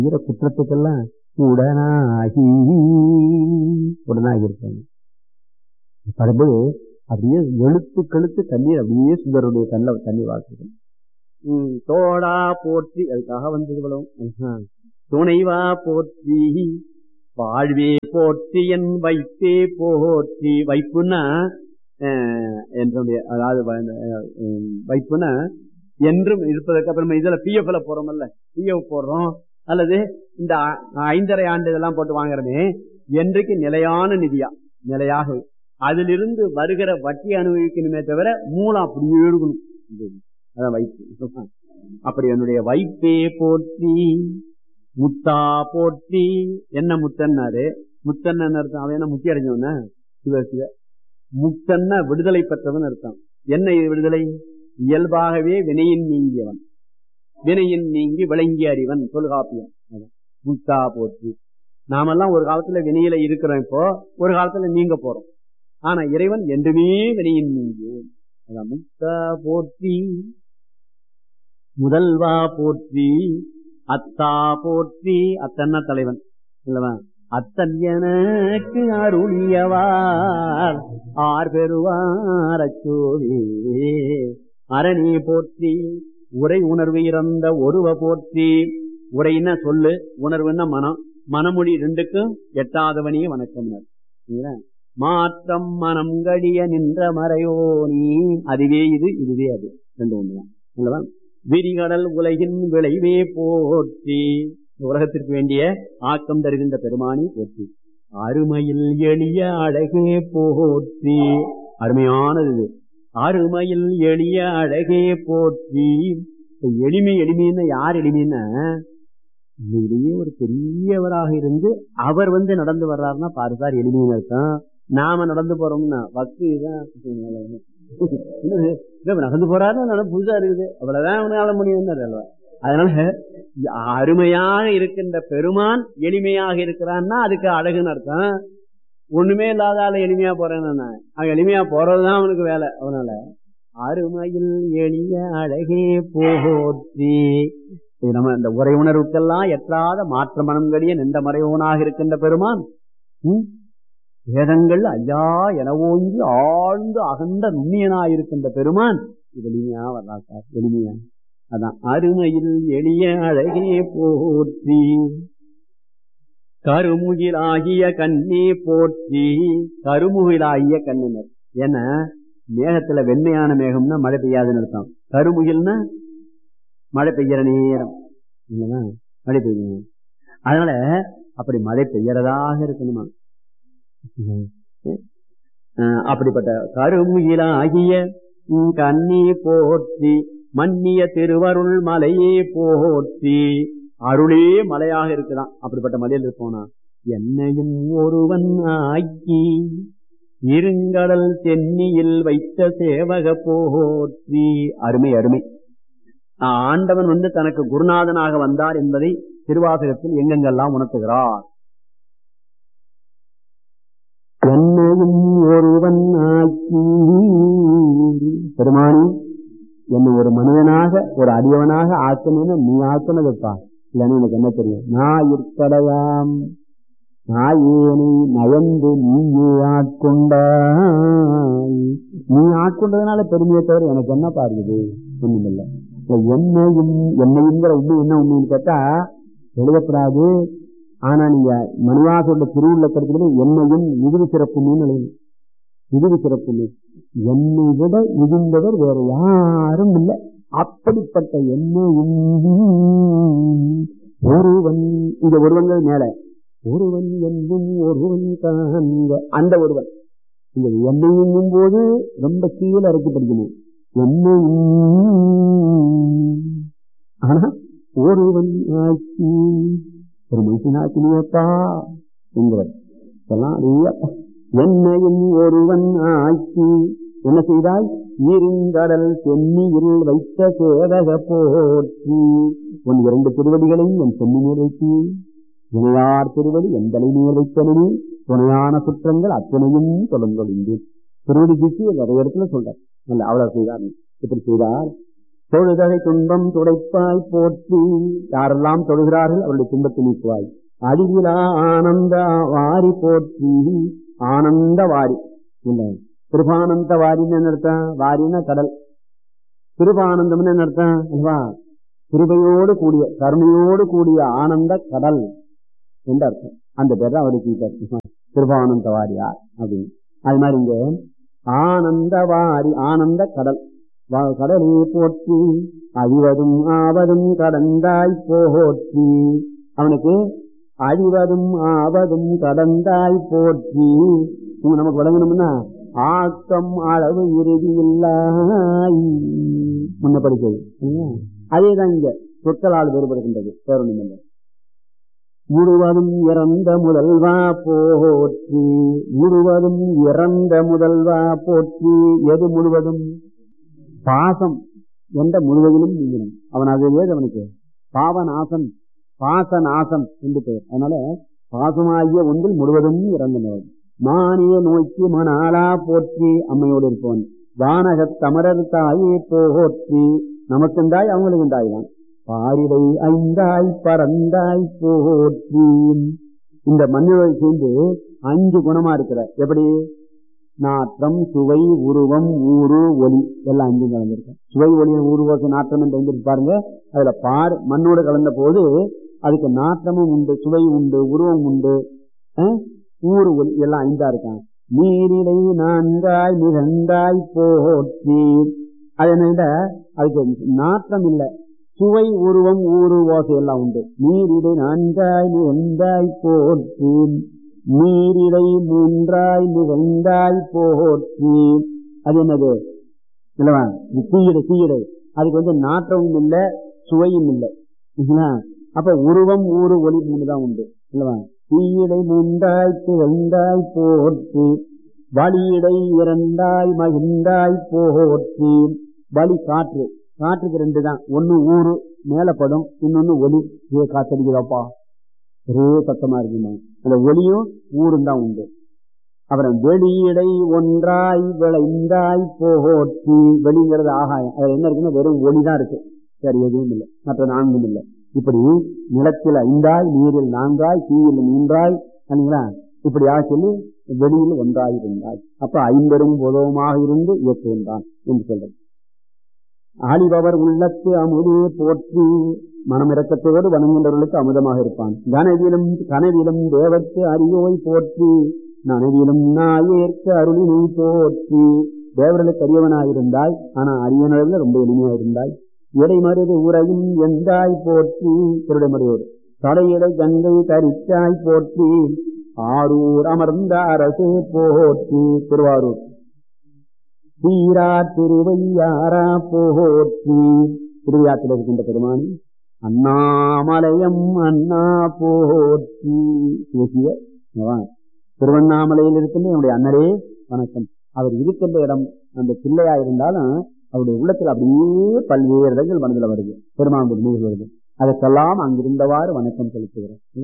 செய்யற குற்றத்துக்கெல்லாம் உடனாகி உடனாகி இருக்காங்க படும்போது அப்படியே எழுத்து கழுத்து தண்ணீர் அப்படியே சுந்தருடைய கண்ணில் தண்ணி வாக்குது தோடா போற்றி அதுக்காக வந்தது இவ்வளவு துணைவா போற்றி வாழ்வே போற்றி என் வைப்பே போற்றி வைப்புன்னா என்னுடைய அதாவது வைப்புனா என்றும் இருப்பதற்கு அப்புறம் இதுல பிஎஃப்ல போறோம்ல பிஎஃப் போடுறோம் அல்லது இந்த ஐந்தரை ஆண்டு இதெல்லாம் போட்டு வாங்குறமே என்றைக்கு நிலையான நிதியா நிலையாக அதிலிருந்து வருகிற வட்டி அனுபவிக்கணுமே தவிர மூலம் அப்படியே இருக்கணும் அதான் வைப்பு அப்படி என்னுடைய வைப்பே போற்றி முத்தா போற்றி என்ன முத்தன்னாரு முத்தன் அர்த்தம் அவன் என்ன முத்தி அடைஞ்சவன சிவ சிவ முத்தன்னா விடுதலை பெற்றவன் அர்த்தம் என்ன விடுதலை இயல்பாகவே வினையின் நீங்கியவன் வினையின் நீங்கி விளங்கி அறிவன் தொல்காப்பியம் முத்தா போற்றி நாமெல்லாம் ஒரு காலத்துல வினையில இருக்கிறோம் இப்போ ஒரு காலத்துல நீங்க போறோம் ஆனா இறைவன் என்றுமே வினையின் நீங்கியவன் அதான் முத்தா போற்றி முதல்வா போற்றி அத்தா போற்றி அத்தன்னா தலைவன் இல்லவா அத்தன் எனக்கு அருளியவார் ஆர் பெறுவார் அச்சோவே அரணி போற்றி உரை உணர்வு இறந்த ஒருவ போற்றி உரைன்னா சொல்லு உணர்வுன்னா மனம் மனமொழி ரெண்டுக்கும் எட்டாதவனே வணக்கம் மாற்றம் மனம் கடிய நின்ற மறையோனி அதுவே இது இதுவே அது ரெண்டு ஒண்ணுதான் விரிகடல் உலகின் விளைவே போற்றி உலகத்திற்கு வேண்டிய ஆக்கம் தருகின்ற பெருமானி போற்றி அருமையில் எளிய அழகே போற்றி அருமையானது இது அருமையில் எளிய அழகே போற்றி எளிமை எளிமைன்னு யார் எளிமைன்னா உண்மையிலேயே ஒரு பெரியவராக இருந்து அவர் வந்து நடந்து வர்றாருன்னா பாரு சார் எளிமைன்னு அர்த்தம் நாம நடந்து போறோம்னா வக்கு நடந்து போறாரு புதுசா இருக்குது அவ்வளவுதான் அவனால முடியும் அதனால அருமையாக இருக்கின்ற பெருமான் எளிமையாக இருக்கிறான்னா அதுக்கு அழகுன்னு அர்த்தம் ஒண்ணுமே இல்லாத ஆள எளிமையா போறேன்னு அவன் எளிமையா போறதுதான் அவனுக்கு வேலை அவனால அருமையில் எளிய அழகே போற்றி நம்ம இந்த உரை உணர்வுக்கெல்லாம் எட்டாத மாற்ற மனம் கடிய நின்ற மறைவனாக இருக்கின்ற பெருமான் வேதங்கள் ஐயா என ஓங்கி ஆழ்ந்து அகன்ற நுண்ணியனாயிருக்கின்ற பெருமான் இது எளிமையா வரலா சார் எளிமையா அதான் அருமையில் எளிய அழகே போற்றி கருமுகிலாகிய கண்ணே போற்றி கருமுகிலாகிய கண்ணினர் ஏன்னா மேகத்துல வெண்மையான மேகம்னா மழை பெய்யாதுன்னு அர்த்தம் கருமுகில்னா மழை பெய்யற நேரம் இல்லைன்னா மழை பெய்யும் அதனால அப்படி மழை பெய்யறதாக இருக்கணுமா அப்படிப்பட்ட கருமுகிலாகிய கண்ணி போற்றி மன்னிய திருவருள் மலையே போற்றி அருளே மலையாக இருக்குதான் அப்படிப்பட்ட மலையில் இருப்போனா என்னையும் ஒருவன் ஆக்கி இருங்கடல் தென்னியில் வைத்த சேவக போற்றி அருமை அருமை ஆண்டவன் வந்து தனக்கு குருநாதனாக வந்தார் என்பதை திருவாசகத்தில் எங்கெங்கெல்லாம் உணர்த்துகிறார் என்னையும் ஒருவன் ஆக்கி பெருமானி என்னை ஒரு மனிதனாக ஒரு அடியவனாக ஆக்கணும்னு நீ ஆக்கணுதுப்பா இல்லைன்னு எனக்கு என்ன தெரியும் நான் இருக்கடையாம் நாயேனை நயந்து நீயே ஆட்கொண்டாய் நீ ஆட்கொண்டதுனால பெருமையை தவிர எனக்கு என்ன பாருது ஒண்ணுமில்லை என்னையும் என்னையுங்கிற உண்மை என்ன உண்மைன்னு கேட்டா எழுதப்படாது ஆனா நீங்க மணிவாசோட திருவுள்ளத்திற்கு என்னையும் மிகுதி சிறப்புன்னு எழுதணும் மிகுதி சிறப்புன்னு என்னை விட மிகுந்தவர் வேற யாரும் இல்லை அப்படிப்பட்ட என்னையும் ஒருவன் இங்க ஒருவன்கள் மேல ஒருவன் என்னும் ஒருவன் காண்க அந்த ஒருவன் இந்த என்னையும் போது ரொம்ப கீழே இறக்கி படிக்கணும் என்னையும் ஆனா ஒருவன் ஆட்சி ஒரு மனுஷனாக்கினியப்பா என்கிறார் இதெல்லாம் என்னையும் ஒருவன் ஆட்சி என்ன செய்தால் இருங்கடல் சென்னியில் வைத்த சேவக போற்றி உன் இரண்டு திருவடிகளையும் என் சென்னி மேல் வைத்து இணையார் திருவடி எந்தலை மேல் வைத்தனே துணையான சுற்றங்கள் அத்தனையும் தொடர்ந்தொழிந்து திருவடி திக்கு நிறைய இடத்துல சொல்றார் அல்ல அவ்வளவு செய்தார் இப்படி செய்தார் தொழுதலை துன்பம் துடைப்பாய் போற்றி யாரெல்லாம் தொழுகிறார்கள் அவருடைய துன்பத்தை நீக்குவாய் அழிவிலா ஆனந்த வாரி போற்றி ஆனந்த வாரி இல்லை கிருபானந்த வாரின்னு என்ன அர்த்தம் வாரின்னா கடல் கிருபானந்தம்னு என்ன அர்த்தம் அல்லவா கிருபையோடு கூடிய கருணையோடு கூடிய ஆனந்த கடல் என்று அர்த்தம் அந்த பேர் தான் அவருக்கு கிருபானந்த வாரியார் அப்படின்னு அது மாதிரி இங்க ஆனந்த வாரி ஆனந்த கடல் கடலே போற்றி அழிவதும் ஆவதும் கடந்தாய் போற்றி அவனுக்கு அழிவதும் ஆவதும் கடந்தாய் போற்றி நமக்கு விளங்கணும்னா ஆக்கம் அளவு இறுதி இல்லாய் முன்ன படிச்சது அதேதான் இங்க சொற்களால் வேறுபடுகின்றது பேரொன்றும் இல்லை முழுவதும் இறந்த முதல்வா போற்றி முழுவதும் இறந்த முதல்வா போற்றி எது முழுவதும் பாசம் என்ற முழுவதிலும் நீங்கணும் அவன் அது ஏது அவனுக்கு பாவநாசன் பாசநாசம் என்று பெயர் அதனால பாசமாகிய ஒன்றில் முழுவதும் இறந்தனர் மானிய நோக்கி மணாலா போற்றி அம்மையோடு இருப்பவன் வானகத் தமரர் தாயே போற்றி நமக்குண்டாய் அவங்களுக்கு உண்டாயினான் பாரிடை ஐந்தாய் பறந்தாய் போற்றி இந்த மண்ணில் சேர்ந்து அஞ்சு குணமா இருக்கிற எப்படி நாற்றம் சுவை உருவம் ஊரு ஒளி எல்லாம் அஞ்சும் கலந்துருக்கும் சுவை ஒளியின் ஊருவோச நாற்றம் என்று வந்து பாருங்க அதுல பார் மண்ணோடு கலந்த போது அதுக்கு நாற்றமும் உண்டு சுவை உண்டு உருவம் உண்டு ஊரு ஒளி எல்லாம் ஐந்தா இருக்கான் நீரிடை நான்காய் நிகழ்ந்தாய் போற்றி அது என்ன அதுக்கு நாற்றம் இல்லை சுவை உருவம் ஊரு ஓசை எல்லாம் உண்டு நீரிடை நான்காய் நிகழ்ந்தாய் போற்றி நீரிடை மூன்றாய் நிகழ்ந்தாய் போற்றி அது என்னது இல்லவா தீயடை தீயடை அதுக்கு வந்து நாற்றமும் இல்லை சுவையும் இல்லை அப்ப உருவம் ஊரு ஒளி மூணு தான் உண்டு இல்லவா தீயடை மூன்றாய் திகழ்ந்தாய் போற்றி வழியிடை இரண்டாய் மகிழ்ந்தாய் போற்றி வழி காற்று காற்றுக்கு ரெண்டு தான் ஒன்னு ஊரு மேலப்படும் இன்னொன்னு ஒலி ஏ காத்தடிக்குதாப்பா ஒரே சத்தமா இருக்குமா அந்த ஒலியும் ஊரும் தான் உண்டு அப்புறம் வெளியிடை ஒன்றாய் விளைந்தாய் போற்றி வெளிங்கிறது ஆகாயம் அதுல என்ன இருக்குன்னா வெறும் ஒளி தான் இருக்கு சரி எதுவும் இல்லை மற்ற நான்கும் இல்லை இப்படி நிலத்தில் ஐந்தாய் நீரில் நான்காய் தீயில் மூன்றாய் சரிங்களா இப்படியாக சொல்லி வெளியில் ஒன்றாய் இருந்தாய் அப்ப ஐம்பெரும் பொதுவமாக இருந்து இயக்குகின்றான் என்று சொல்றது ஆளிபவர் உள்ளத்து அமுதே போற்றி மனமிறக்கத்தோடு வணங்குகின்றவர்களுக்கு அமுதமாக இருப்பான் கனவிலும் கனவிலும் தேவத்து அரியோய் போற்றி நனவிலும் நாயேற்க அருளினை போற்றி தேவர்களுக்கு அரியவனாயிருந்தாய் ஆனா அரியனர்கள் ரொம்ப எளிமையாயிருந்தாய் இடைமருது உரையும் எந்தாய் போற்றி திருடைமறையோடு தடையிடை கங்கை தரித்தாய் போற்றி ஆரூர் அமர்ந்த அரசே போற்றி திருவாரூர் தீரா திருவையாரா போற்றி திருவிழாத்தில் இருக்கின்ற பெருமானி அண்ணாமலையம் அண்ணா போற்றி பேசிய திருவண்ணாமலையில் இருக்கின்ற என்னுடைய அண்ணரே வணக்கம் அவர் இருக்கின்ற இடம் அந்த பிள்ளையா இருந்தாலும் அவருடைய உள்ளத்தில் அப்படியே பல்வேறு இடங்கள் மனதில் வருது பெருமானுடைய நினைவுகள் வருது அதற்கெல்லாம் அங்கிருந்தவாறு வணக்கம் செலுத்துகிறேன்